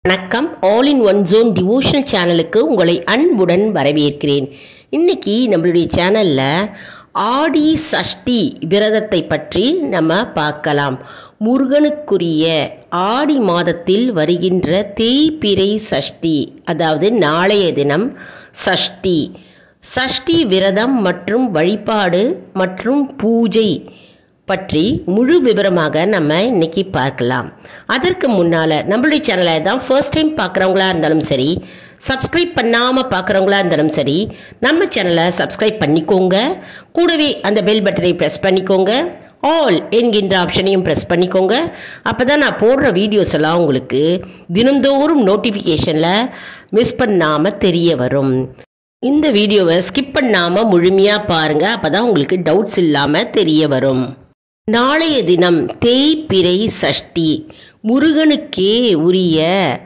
வணக்கம் all in one zone devotional சேனலுக்கு உங்களை அன்புடன் வரவேற்கிறேன் இன்னைக்கு நம்மளுடைய சேனலில் ஆடி சஷ்டி விரதத்தை பற்றி நம்ம பார்க்கலாம் முருகனுக்குரிய ஆடி மாதத்தில் வருகின்ற தேய்பிறை சஷ்டி அதாவது நாளைய தினம் சஷ்டி சஷ்டி விரதம் மற்றும் வழிபாடு மற்றும் பூஜை பற்றி முழு விவரமாக நம்ம இன்னைக்கு பார்க்கலாம் அதற்கு முன்னால் நம்மளுடைய சேனலை தான் ஃபர்ஸ்ட் டைம் பார்க்குறவங்களா இருந்தாலும் சரி சப்ஸ்கிரைப் பண்ணாமல் பார்க்குறவங்களா இருந்தாலும் சரி நம்ம சேனலை சப்ஸ்கிரைப் பண்ணிக்கோங்க கூடவே அந்த பெல் பட்டனை ப்ரெஸ் பண்ணிக்கோங்க ஆல் என்கின்ற ஆப்ஷனையும் ப்ரெஸ் பண்ணிக்கோங்க அப்போ தான் நான் போடுற வீடியோஸ் எல்லாம் உங்களுக்கு தினந்தோறும் நோட்டிஃபிகேஷனில் மிஸ் பண்ணாமல் தெரிய வரும் இந்த வீடியோவை ஸ்கிப் பண்ணாமல் முழுமையாக பாருங்கள் அப்போ தான் உங்களுக்கு டவுட்ஸ் இல்லாமல் தெரிய வரும் நாளைய தினம் தேய்பிறை சஷ்டி முருகனுக்கே உரிய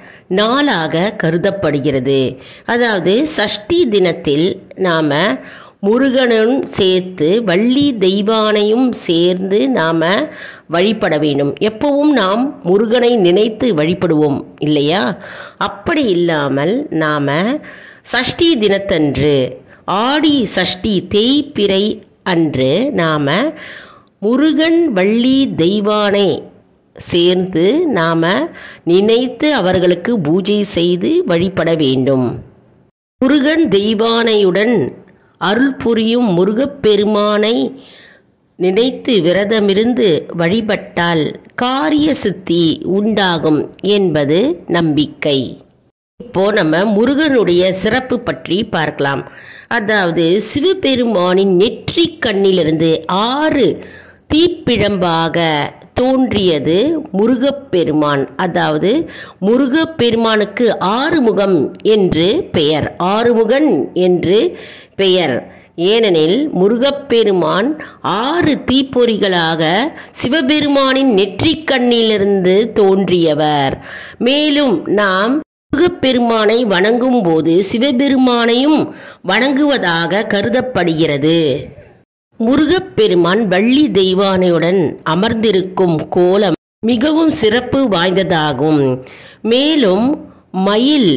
நாளாக கருதப்படுகிறது அதாவது சஷ்டி தினத்தில் நாம் முருகனும் சேர்த்து வள்ளி தெய்வானையும் சேர்ந்து நாம் வழிபட வேண்டும் எப்பவும் நாம் முருகனை நினைத்து வழிபடுவோம் இல்லையா அப்படி இல்லாமல் நாம் சஷ்டி தினத்தன்று ஆடி சஷ்டி தேய்பிறை அன்று நாம் முருகன் வள்ளி தெய்வானை சேர்ந்து நாம் நினைத்து அவர்களுக்கு பூஜை செய்து வழிபட வேண்டும் முருகன் தெய்வானையுடன் அருள் புரியும் முருகப்பெருமானை நினைத்து விரதமிருந்து வழிபட்டால் காரிய சித்தி உண்டாகும் என்பது நம்பிக்கை இப்போ நம்ம முருகனுடைய சிறப்பு பற்றி பார்க்கலாம் அதாவது சிவபெருமானின் நெற்றி கண்ணிலிருந்து ஆறு தீப்பிழம்பாக தோன்றியது முருகப்பெருமான் அதாவது முருகப்பெருமானுக்கு ஆறுமுகம் என்று பெயர் ஆறுமுகன் என்று பெயர் ஏனெனில் முருகப்பெருமான் ஆறு தீப்பொறிகளாக சிவபெருமானின் நெற்றிக் கண்ணிலிருந்து தோன்றியவர் மேலும் நாம் முருகப்பெருமானை வணங்கும் போது சிவபெருமானையும் வணங்குவதாக கருதப்படுகிறது முருகப்பெருமான் வள்ளி தெய்வானையுடன் அமர்ந்திருக்கும் கோலம் மிகவும் சிறப்பு வாய்ந்ததாகும் மேலும் மயில்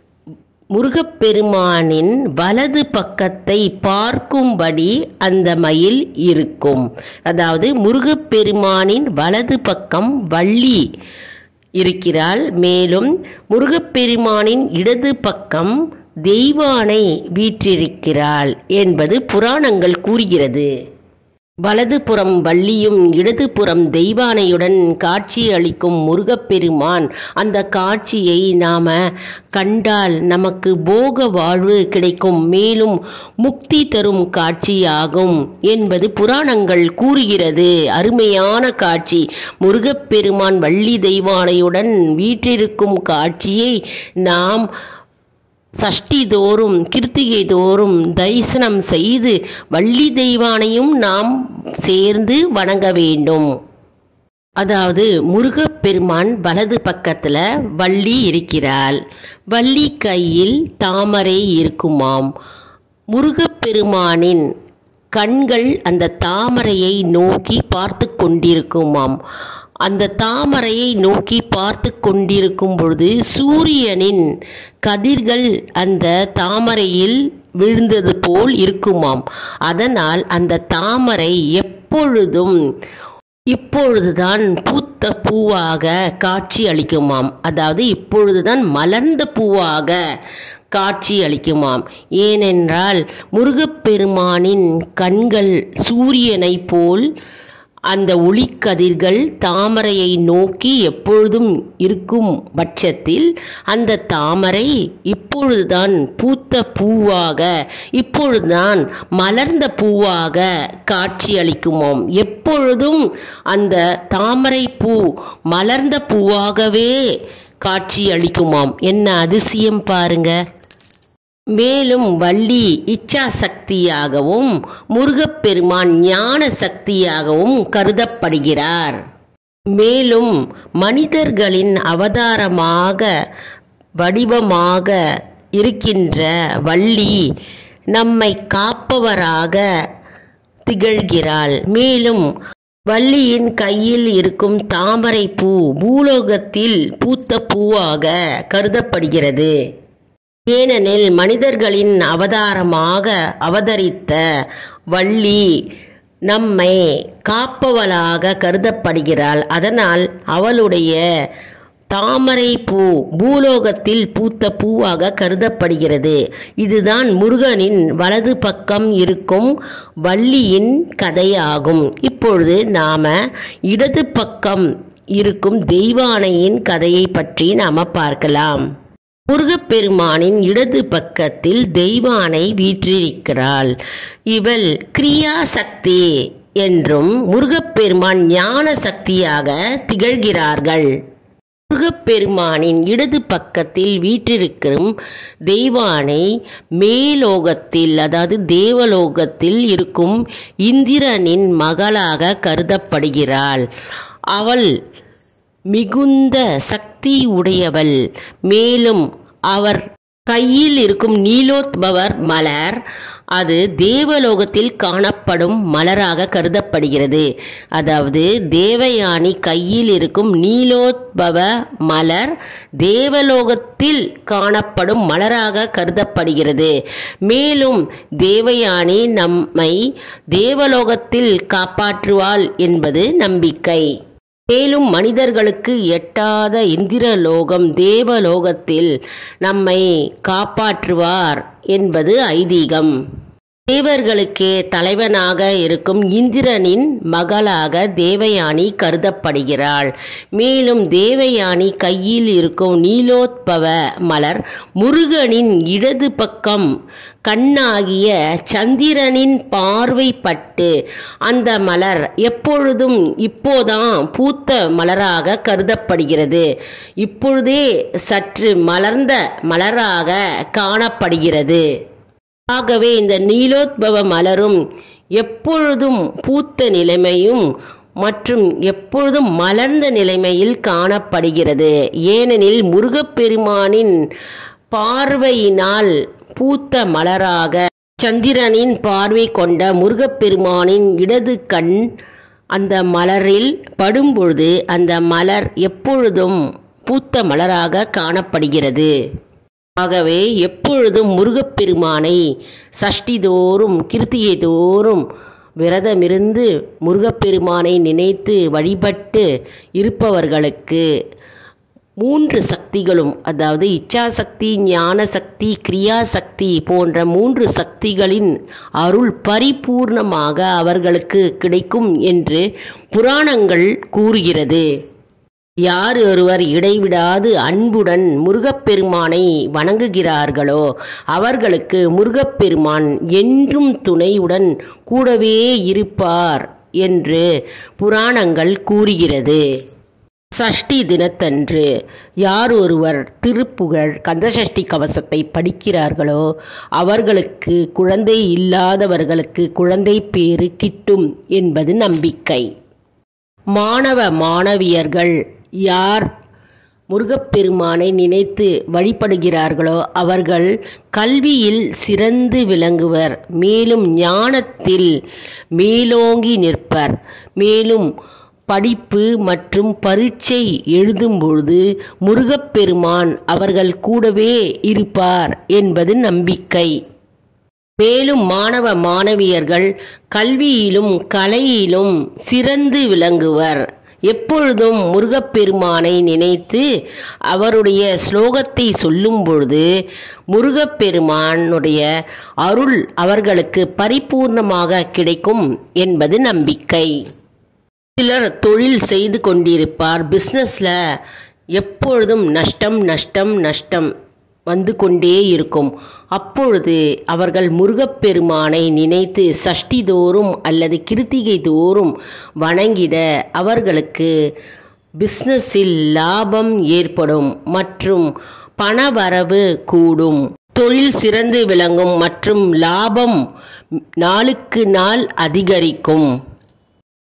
முருகப்பெருமானின் வலது பக்கத்தை பார்க்கும்படி அந்த மயில் இருக்கும் அதாவது முருகப்பெருமானின் வலது பக்கம் வள்ளி இருக்கிறாள் மேலும் முருகப்பெருமானின் இடது பக்கம் தெய்வானை வீற்றிருக்கிறாள் என்பது புராணங்கள் கூறுகிறது வலதுபுறம் வள்ளியும் இடதுபுறம் தெய்வானையுடன் காட்சி அளிக்கும் முருகப்பெருமான் அந்த காட்சியை நாம கண்டால் நமக்கு போக வாழ்வு கிடைக்கும் மேலும் முக்தி தரும் காட்சியாகும் என்பது புராணங்கள் கூறுகிறது அருமையான காட்சி முருகப்பெருமான் வள்ளி தெய்வானையுடன் வீற்றிருக்கும் காட்சியை நாம் சஷ்டி தோறும் கிருத்திகை தோறும் தரிசனம் செய்து வள்ளி தெய்வானையும் நாம் சேர்ந்து வணங்க வேண்டும் அதாவது முருகப்பெருமான் வலது பக்கத்தில் வள்ளி இருக்கிறாள் வள்ளி கையில் தாமரை இருக்குமாம் முருகப்பெருமானின் கண்கள் அந்த தாமரையை நோக்கி பார்த்து கொண்டிருக்குமாம் அந்த தாமரையை நோக்கி பார்த்து கொண்டிருக்கும் பொழுது சூரியனின் கதிர்கள் அந்த தாமரையில் விழுந்தது போல் இருக்குமாம் அதனால் அந்த தாமரை எப்பொழுதும் இப்பொழுதுதான் பூத்த பூவாக காட்சி அளிக்குமாம் அதாவது இப்பொழுதுதான் மலர்ந்த பூவாக காட்சி அளிக்குமாம் ஏனென்றால் முருகப்பெருமானின் கண்கள் சூரியனை போல் அந்த ஒளிக்கதிர்கள் தாமரையை நோக்கி எப்பொழுதும் இருக்கும் பட்சத்தில் அந்த தாமரை இப்பொழுதுதான் பூத்த பூவாக இப்பொழுதுதான் மலர்ந்த பூவாக காட்சி அளிக்குமோம் எப்பொழுதும் அந்த தாமரை பூ மலர்ந்த பூவாகவே காட்சி அளிக்குமாம் என்ன அதிசயம் பாருங்க மேலும் வள்ளி இச்சா சக்தியாகவும் முருகப்பெருமான் ஞான சக்தியாகவும் கருதப்படுகிறார் மேலும் மனிதர்களின் அவதாரமாக வடிவமாக இருக்கின்ற வள்ளி நம்மை காப்பவராக திகழ்கிறாள் மேலும் வள்ளியின் கையில் இருக்கும் தாமரை பூ பூலோகத்தில் பூத்த பூவாக கருதப்படுகிறது ஏனெனில் மனிதர்களின் அவதாரமாக அவதரித்த வள்ளி நம்மை காப்பவளாக கருதப்படுகிறாள் அதனால் அவளுடைய தாமரை பூ பூலோகத்தில் பூத்த பூவாக கருதப்படுகிறது இதுதான் முருகனின் வலது பக்கம் இருக்கும் வள்ளியின் கதையாகும் இப்பொழுது நாம இடது பக்கம் இருக்கும் தெய்வானையின் கதையை பற்றி நாம பார்க்கலாம் முருகப்பெருமானின் இடது பக்கத்தில் தெய்வானை வீற்றிருக்கிறாள் இவள் கிரியா சக்தி என்றும் முருகப்பெருமான் ஞான சக்தியாக திகழ்கிறார்கள் முருகப்பெருமானின் இடது பக்கத்தில் வீற்றிருக்கும் தெய்வானை மேலோகத்தில் அதாவது தேவலோகத்தில் இருக்கும் இந்திரனின் மகளாக கருதப்படுகிறாள் அவள் மிகுந்த சக்தி உடையவள் மேலும் அவர் கையில் இருக்கும் நீலோத்பவர் மலர் அது தேவலோகத்தில் காணப்படும் மலராக கருதப்படுகிறது அதாவது தேவயானி கையில் இருக்கும் நீலோத்பவ மலர் தேவலோகத்தில் காணப்படும் மலராக கருதப்படுகிறது மேலும் தேவயானி நம்மை தேவலோகத்தில் காப்பாற்றுவாள் என்பது நம்பிக்கை மேலும் மனிதர்களுக்கு எட்டாத இந்திரலோகம் தேவலோகத்தில் நம்மை காப்பாற்றுவார் என்பது ஐதீகம் தேவர்களுக்கே தலைவனாக இருக்கும் இந்திரனின் மகளாக தேவயானி கருதப்படுகிறாள் மேலும் தேவயானி கையில் இருக்கும் நீலோத்பவ மலர் முருகனின் இடது பக்கம் கண்ணாகிய சந்திரனின் பார்வைப்பட்டு அந்த மலர் எப்பொழுதும் இப்போதான் பூத்த மலராக கருதப்படுகிறது இப்பொழுதே சற்று மலர்ந்த மலராக காணப்படுகிறது ஆகவே இந்த நீலோத்பவ மலரும் எப்பொழுதும் பூத்த நிலைமையும் மற்றும் எப்பொழுதும் மலர்ந்த நிலைமையில் காணப்படுகிறது ஏனெனில் முருகப்பெருமானின் பார்வையினால் பூத்த மலராக சந்திரனின் பார்வை கொண்ட முருகப்பெருமானின் இடது கண் அந்த மலரில் படும்பொழுது அந்த மலர் எப்பொழுதும் பூத்த மலராக காணப்படுகிறது ஆகவே எப்பொழுதும் முருகப்பெருமானை சஷ்டி தோறும் கிருத்திகை தோறும் விரதமிருந்து முருகப்பெருமானை நினைத்து வழிபட்டு இருப்பவர்களுக்கு மூன்று சக்திகளும் அதாவது இச்சாசக்தி ஞான சக்தி கிரியா சக்தி போன்ற மூன்று சக்திகளின் அருள் பரிபூர்ணமாக அவர்களுக்கு கிடைக்கும் என்று புராணங்கள் கூறுகிறது யார் ஒருவர் இடைவிடாது அன்புடன் முருகப்பெருமானை வணங்குகிறார்களோ அவர்களுக்கு முருகப்பெருமான் என்றும் துணையுடன் கூடவே இருப்பார் என்று புராணங்கள் கூறுகிறது சஷ்டி தினத்தன்று யார் ஒருவர் திருப்புகழ் கந்தசஷ்டி கவசத்தை படிக்கிறார்களோ அவர்களுக்கு குழந்தை இல்லாதவர்களுக்கு குழந்தை பேறு கிட்டும் என்பது நம்பிக்கை மாணவ மாணவியர்கள் யார் முருகப்பெருமானை நினைத்து வழிபடுகிறார்களோ அவர்கள் கல்வியில் சிறந்து விளங்குவர் மேலும் ஞானத்தில் மேலோங்கி நிற்பர் மேலும் படிப்பு மற்றும் பரீட்சை எழுதும்பொழுது முருகப்பெருமான் அவர்கள் கூடவே இருப்பார் என்பது நம்பிக்கை மேலும் மாணவ மாணவியர்கள் கல்வியிலும் கலையிலும் சிறந்து விளங்குவர் எப்பொழுதும் முருகப்பெருமானை நினைத்து அவருடைய ஸ்லோகத்தை சொல்லும் பொழுது முருகப்பெருமானுடைய அருள் அவர்களுக்கு பரிபூர்ணமாக கிடைக்கும் என்பது நம்பிக்கை சிலர் தொழில் செய்து கொண்டிருப்பார் பிஸ்னஸில் எப்பொழுதும் நஷ்டம் நஷ்டம் நஷ்டம் வந்து கொண்டே இருக்கும் அப்பொழுது அவர்கள் முருகப்பெருமானை நினைத்து சஷ்டி தோறும் அல்லது கிருத்திகை தோறும் வணங்கிட அவர்களுக்கு பிஸ்னஸில் லாபம் ஏற்படும் மற்றும் பணவரவு கூடும் தொழில் சிறந்து விளங்கும் மற்றும் லாபம் நாளுக்கு நாள் அதிகரிக்கும்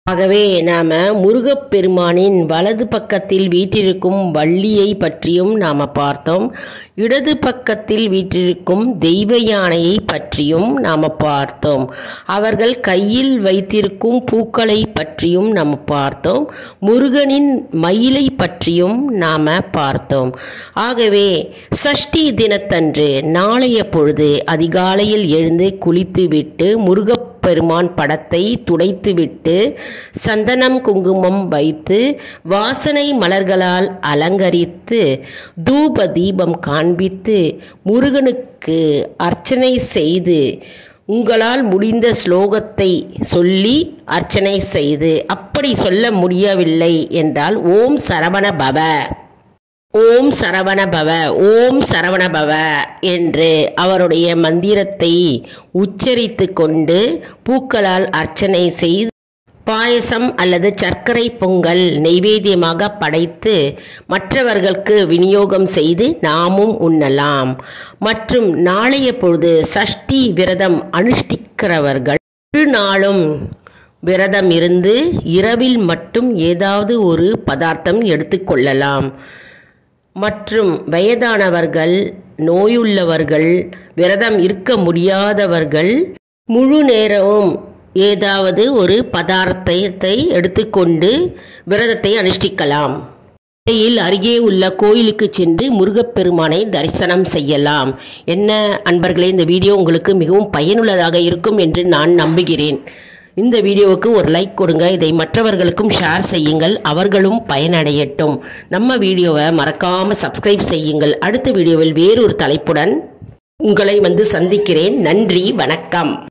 ஆகவே நாம் முருகப்பெருமானின் வலது பக்கத்தில் வீற்றிருக்கும் வள்ளியை பற்றியும் நாம் பார்த்தோம் இடது பக்கத்தில் வீற்றிருக்கும் தெய்வ யானையை பற்றியும் நாம் பார்த்தோம் அவர்கள் கையில் வைத்திருக்கும் பூக்களை பற்றியும் நாம் பார்த்தோம் முருகனின் மயிலை பற்றியும் நாம் பார்த்தோம் ஆகவே சஷ்டி தினத்தன்று நாளைய பொழுது அதிகாலையில் எழுந்து குளித்துவிட்டு முருக பெருமான் படத்தை துடைத்துவிட்டு சந்தனம் குங்குமம் வைத்து வாசனை மலர்களால் அலங்கரித்து தூப தீபம் காண்பித்து முருகனுக்கு அர்ச்சனை செய்து உங்களால் முடிந்த ஸ்லோகத்தை சொல்லி அர்ச்சனை செய்து அப்படி சொல்ல முடியவில்லை என்றால் ஓம் சரவண பவ ஓம் சரவண பவ ஓம் சரவண பவ என்று அவருடைய மந்திரத்தை உச்சரித்து கொண்டு பூக்களால் அர்ச்சனை செய்து பாயசம் அல்லது சர்க்கரை பொங்கல் நெய்வேத்தியமாக படைத்து மற்றவர்களுக்கு விநியோகம் செய்து நாமும் உண்ணலாம் மற்றும் நாளைய பொழுது சஷ்டி விரதம் அனுஷ்டிக்கிறவர்கள் ஒரு நாளும் விரதம் இருந்து இரவில் மட்டும் ஏதாவது ஒரு பதார்த்தம் எடுத்துக்கொள்ளலாம் மற்றும் வயதானவர்கள் நோயுள்ளவர்கள் விரதம் இருக்க முடியாதவர்கள் முழு நேரமும் ஏதாவது ஒரு பதார்த்தத்தை எடுத்துக்கொண்டு விரதத்தை அனுஷ்டிக்கலாம் இடையில் அருகே உள்ள கோயிலுக்கு சென்று முருகப்பெருமானை தரிசனம் செய்யலாம் என்ன அன்பர்களே இந்த வீடியோ உங்களுக்கு மிகவும் பயனுள்ளதாக இருக்கும் என்று நான் நம்புகிறேன் இந்த வீடியோவுக்கு ஒரு லைக் கொடுங்க இதை மற்றவர்களுக்கும் ஷேர் செய்யுங்கள் அவர்களும் பயனடையட்டும் நம்ம வீடியோவை மறக்காமல் சப்ஸ்கிரைப் செய்யுங்கள் அடுத்த வீடியோவில் வேறொரு தலைப்புடன் உங்களை வந்து சந்திக்கிறேன் நன்றி வணக்கம்